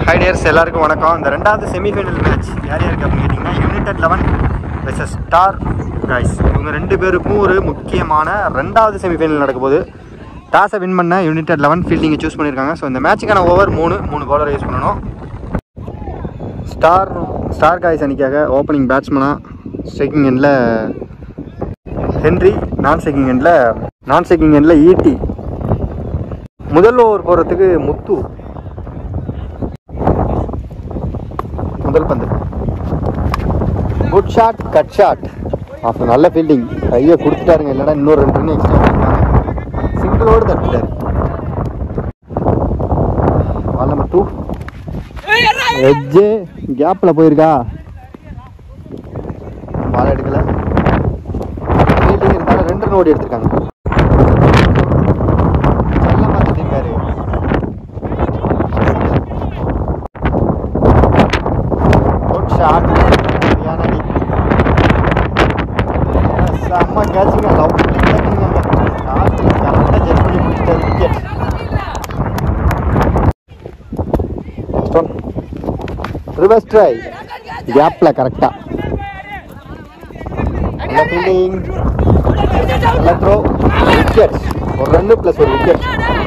High tears எல்லாருக்கும் வணக்கம் இந்த ரெண்டாவது செமிஃபைனல் மேட்ச் யார் யாருக்கு அப்படின்னு கேட்டிங்கன்னா United Eleven versus Star Guys இவங்க ரெண்டு பேருக்கும் ஒரு முக்கியமான ரெண்டாவது செமிஃபைனல் நடக்க போகுது டாஸை வின் பண்ண யுனைடெட் லெவன் ஃபீல்டிங்கை சூஸ் பண்ணியிருக்காங்க ஸோ இந்த மேட்சுக்கான ஓவர் மூணு மூணு பவுலர் யூஸ் பண்ணணும் ஸ்டார் ஸ்டார் காய்ஸ் அணிக்காக ஓப்பனிங் பேட்ஸ்மனாக ஸ்ட்ரைக்கிங் எண்டில் ஹென்ரி நான் ஸ்ட்ரைக்கிங் எண்டில் நான் ஸ்ட்ரைக்கிங் எண்டில் ஈட்டி முதல் ஓவர் போகிறதுக்கு முத்து முதல் பந்து குட் ஷாட் கட் ஷாட் அப்புறம் நல்ல ஃபீல்டிங் கையை கொடுத்துட்டாருங்க இல்லைனா இன்னொரு ரெண்டு ரன் எக்ஸ்ட்ரா சிங்கிளோடு தட்டிட்டாரு பால் நம்பர் டூ எஜ்ஜு கேப்பில் போயிருக்கா பால் எடுக்கல ஃபீல்டிங் இருந்தாலும் ரெண்டு ரன் ஓடி எடுத்திருக்காங்க செல்லமா தட்டிருக்காரு குட் ஷாட் சரியான அடி செம்ம கேட்சுங்க லவ் பண்ணிட்டாங்க ஷாட்டில் கரெக்டாக ஜெட் பண்ணி முடிச்சிட்டாரு wicket next one reverse try கேப்பில் கரெக்டாக நல்ல ஃபீல்டிங் நல்ல த்ரோ விக்கெட் ஒரு ரன்னு ப்ளஸ் ஒரு wicket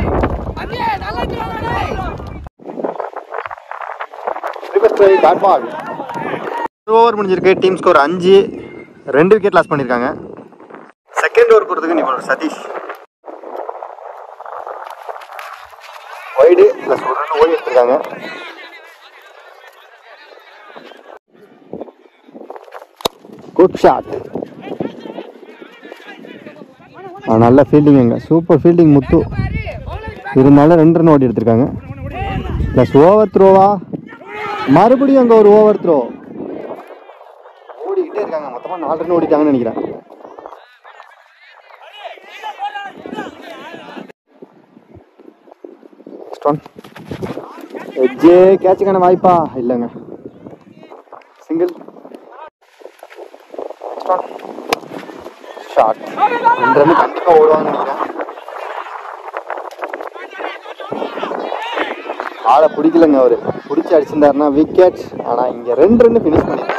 reverse try dot ball over முடிஞ்சிருக்கு டீம் ஸ்கோர் அஞ்சு ரெண்டு விக்கெட் லாஸ் பண்ணியிருக்காங்க செகண்ட் ஓவர் போகிறதுக்கு நீ சதீஷ் ஒய்டு ப்ளஸ் ஒரு ரன் ஓடி எடுத்திருக்காங்க குட் ஷாட் நல்ல ஃபீல்டிங் அங்கே சூப்பர் ஃபீல்டிங் முத்து இருந்தாலும் ரெண்டு ரன் ஓடி எடுத்திருக்காங்க ப்ளஸ் ஓவர் த்ரோவா மறுபடியும் அங்கே ஒரு ஓவர் த்ரோ ஓடிக்கிட்டே இருக்காங்க மொத்தமாக நாலு ரன் ஓடிட்டாங்கன்னு நினைக்கிறேன் Next one. எஜ்ஜே கேட்சுக்கான வாய்ப்பா இல்லைங்க சிங்கிள் ஷார்ட் ரெண்டு ரன் கண்டிப்பாக ஓடுவாங்கன்னு நினைக்கிறேன் ஆளை பிடிக்கலங்க அவரு பிடிச்சி அடிச்சிருந்தாருன்னா விக்கெட் ஆனால் இங்கே ரெண்டு ரன் ஃபினிஷ் பண்ணிருக்காங்க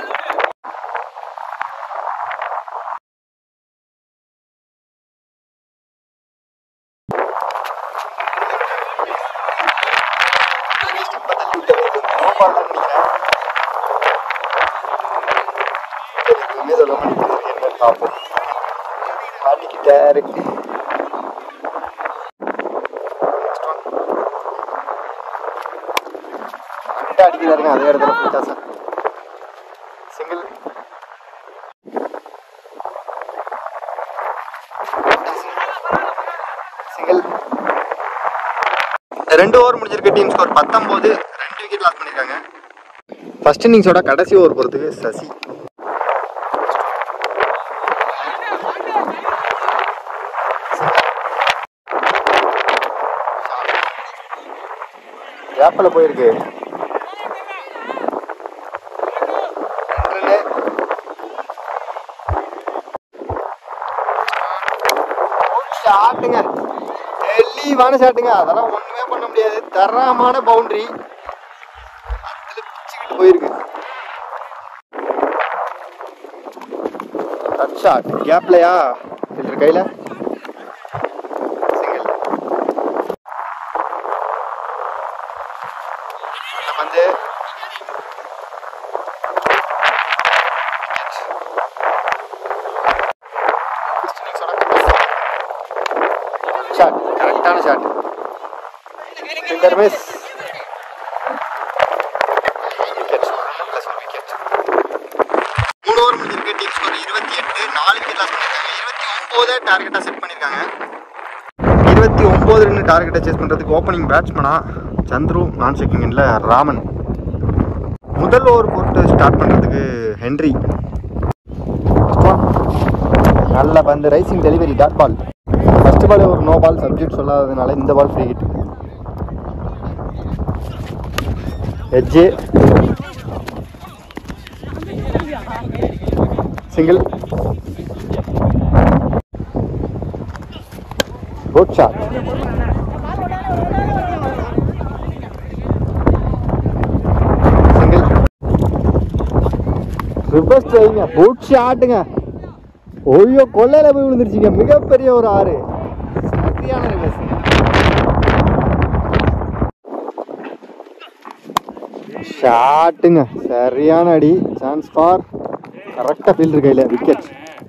பார்ப்போம் அடிக்கிட்டாரு கரெக்டாக அடிக்கிறாருங்க அதே இடத்துல போயிட்டா சார் சிங்கிள் சிங்கிள் ரெண்டு ஓவர் முடிஞ்சிருக்கு டீம் ஸ்கோர் பத்தொம்போது ரெண்டு விக்கெட் லாஸ் பண்ணியிருக்காங்க ஃபர்ஸ்ட் இன்னிங்ஸோட கடைசி ஓவர் போகிறதுக்கு சசி கேப்பில் போயிருக்கு ஷாட்டுங்க தெளிவான ஷாட்டுங்க அதெல்லாம் ஒண்ணுமே பண்ண முடியாது தரமான பவுண்டரி அதுல பிச்சுக்கிட்டு போயிருக்கு கட் ஷாட் கேப்லயா ஃபில்டர் கையில சிங்கிள் அந்த பந்து ஷாட் கரெக்டான ஷாட் ஃபில்டர் மிஸ் மூணு ஓவர் முடிஞ்சிருக்கு டீம் ஸ்கோர் இருபத்தி எட்டு நாலு விக்கெட் லாஸ் பண்ணியிருக்காங்க இருபத்தி ஒம்போதை டார்கெட்டாக செட் பண்ணியிருக்காங்க இருபத்தி ஒம்பது ரன் டார்கெட்டை சேஸ் பண்ணுறதுக்கு ஓப்பனிங் பேட்ஸ்மனா சந்துரு நான் செக்கிங்கில் ராமன் முதல் ஓவர் போட்டு ஸ்டார்ட் பண்ணுறதுக்கு ஹென்ரி நல்ல பந்து rising delivery dot ball first ball ஒரு நோ பால் சப்ஜெக்ட் சொல்லாததுனால இந்த ball free hit edge single good shot reverse வைங்க புடிச்சு ஆட்டுங்க ஐயோ கொள்ளையில போய் விழுந்துருச்சிங்க மிகப்பெரிய ஒரு ஆறு சரியான ரிவர்ஸ் ஷாட்டுங்க சரியான அடி சான்ஸ் ஃபார் கரெக்டாக ஃபீல்டர் கையில் விக்கெட்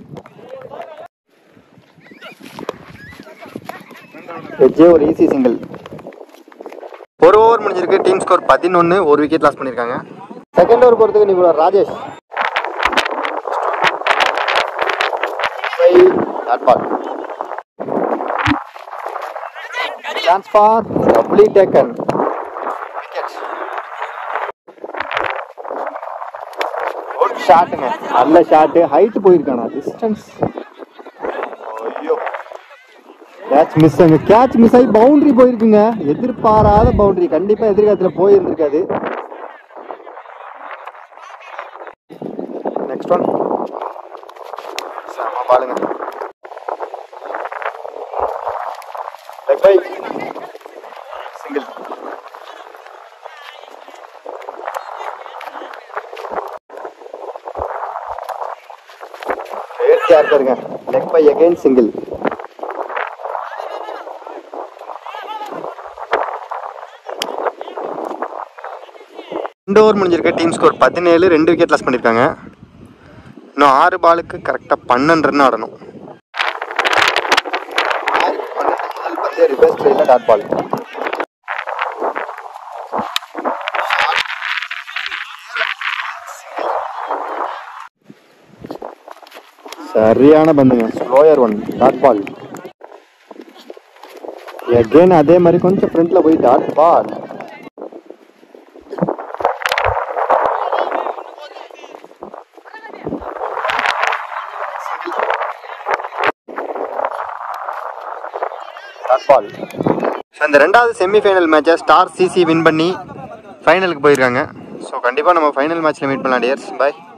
வெஜ்ஜே ஒரு ஈஸி சிங்கிள் ஒரு ஓவர் முடிஞ்சிருக்கு டீம் ஸ்கோர் பதினொன்று ஒரு விக்கெட் லாஸ் பண்ணியிருக்காங்க செகண்ட் ஓவர் போகிறதுக்கு நீ Rajesh dot ball chance for lovely taken good ஷாட்டுங்க நல்ல ஷாட்டு ஹைட் போயிருக்கானா டிஸ்டன்ஸ் ஐயோ கேட்ச் மிஸ் அங்க கேட்ச் மிஸ் ஆகி பவுண்டரி போயிருக்குங்க எதிர்பாராத பவுண்டரி கண்டிப்பா எதிர்காலத்துல போயிருந்திருக்காது நெக்ஸ்ட் ஒன் செம பாலுங்க லெக் பை சிங்கிள் நேர்த்தியா இருக்காருங்க லெக் பை அகைன் சிங்கிள் ரெண்டு ஓவர் முடிஞ்சிருக்கு டீம் ஸ்கோர் பதினேழு ரெண்டு விக்கெட் லாஸ் பண்ணியிருக்காங்க இன்னும் ஆறு பாலுக்கு கரெக்டாக பன்னெண்டு ரன் ஆடணும் ரிவர்ஸ் ட்ரெயில டாட் பால் சரியான பந்துங்க slower one dot ball again அதே மாதிரி கொஞ்சம் ஃப்ரண்ட்ல போய் dot ball dot ball so இந்த ரெண்டாவது செமிஃபைனல் மேட்சை ஸ்டார் சிசி வின் பண்ணி ஃபைனலுக்கு போயிருக்காங்க ஸோ கண்டிப்பாக நம்ம ஃபைனல் மேட்ச்சில் மீட் பண்ணலாம் டியர்ஸ் பாய்